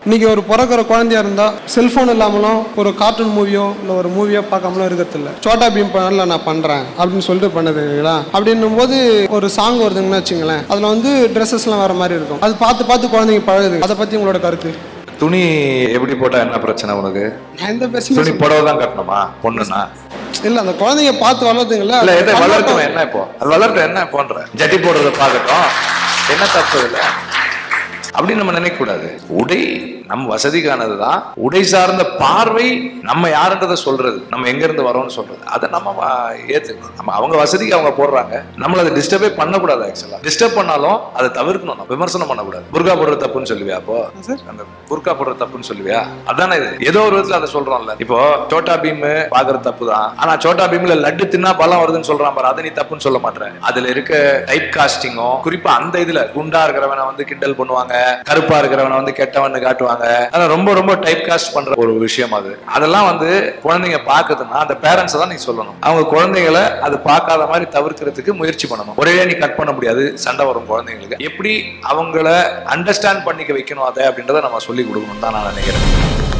இன்னைக்கு ஒரு பிறக்கிற குழந்தையா இருந்தா செல்போன் இல்லாமலும் ஒரு கார்ட்டூன் மூவியோ இல்லை ஒரு மூவியோ பார்க்காமலும் இருக்கிறது இல்ல சோட்டா பீம் பண்ணல நான் பண்றேன் அப்படின்னு சொல்லிட்டு பண்ணதுங்களா அப்படின்னும் போது ஒரு சாங் வருதுங்கன்னு வச்சுங்களேன் அதுல வந்து ட்ரெஸ்ஸஸ்லாம் வேற மாதிரி இருக்கும் அது பார்த்து பார்த்து குழந்தைங்க பழகுது அதை பத்தி உங்களோட கருத்து துணி எப்படி போட்டா என்ன பிரச்சனை உனக்கு நான் எந்த பிரச்சனையும் துணி புடவை தான் கட்டணுமா பொண்ணுனா இல்ல அந்த குழந்தைங்க பார்த்து வளர்த்துங்களா இல்ல எதை வளர்க்கணும் என்ன இப்போ அது வளர்க்க என்ன போன்ற ஜட்டி போடுறத பார்க்கட்டும் என்ன தப்பு இல்ல அப்படி நம்ம நினைக்க கூடாது உடை நம்ம வசதிக்கானது தான் உடை சார்ந்த பார்வை நம்ம யாருன்றத சொல்றது நம்ம எங்க இருந்து வரோம்னு சொல்றது அதை நம்ம வ- ஏத்துக்கணும் நம்ம அவங்க வசதிக்கு அவங்க போடுறாங்க நம்மள அதை டிஸ்டர்பே பண்ணக்கூடாது ஆக்சுவலா டிஸ்டர்ப் பண்ணாலும் அதை தவிர்க்கணும் நம்ம விமர்சனம் பண்ணக்கூடாது புர்கா போடுறது தப்புன்னு சொல்லுவியா அப்போ சார் அந்த புர்கா போடுறது தப்புன்னு சொல்லுவியா அதானே இது ஏதோ ஒரு விதத்துல அதை சொல்றோம்ல இப்போ சோட்டா பீம் பாக்குறது தப்பு தான் ஆனா சோட்டா பீம்ல லட்டு தின்னா பலம் வருதுன்னு சொல்றான் பாரு அதை நீ தப்புன்னு சொல்ல மாட்டேன் அதுல இருக்க டைப் காஸ்டிங்கும் குறிப்பா அந்த இதுல குண்டா இருக்கிறவனை வந்து கிண்டல் பண்ணுவாங்க கருப்பா இருக்கிறவனை வந்து கெட்டவன்னு காட்டுவாங்க அதான் ரொம்ப ரொம்ப டைப் காஸ்ட் பண்ற ஒரு விஷயம் அது அதெல்லாம் வந்து குழந்தைங்க பாக்குதுன்னா அந்த பேரண்ட்ஸ் தான் நீ சொல்லணும் அவங்க குழந்தைகளை அது பார்க்காத மாதிரி தவிர்க்கிறதுக்கு முயற்சி பண்ணணும் ஒரே நீ கட் பண்ண முடியாது சண்டை வரும் குழந்தைங்களுக்கு எப்படி அவங்கள அண்டர்ஸ்டாண்ட் பண்ணிக்க வைக்கணும் அதை அப்படின்றத நம்ம சொல்லி கொடுக்கணும் தான் நான் நினைக்கிறேன்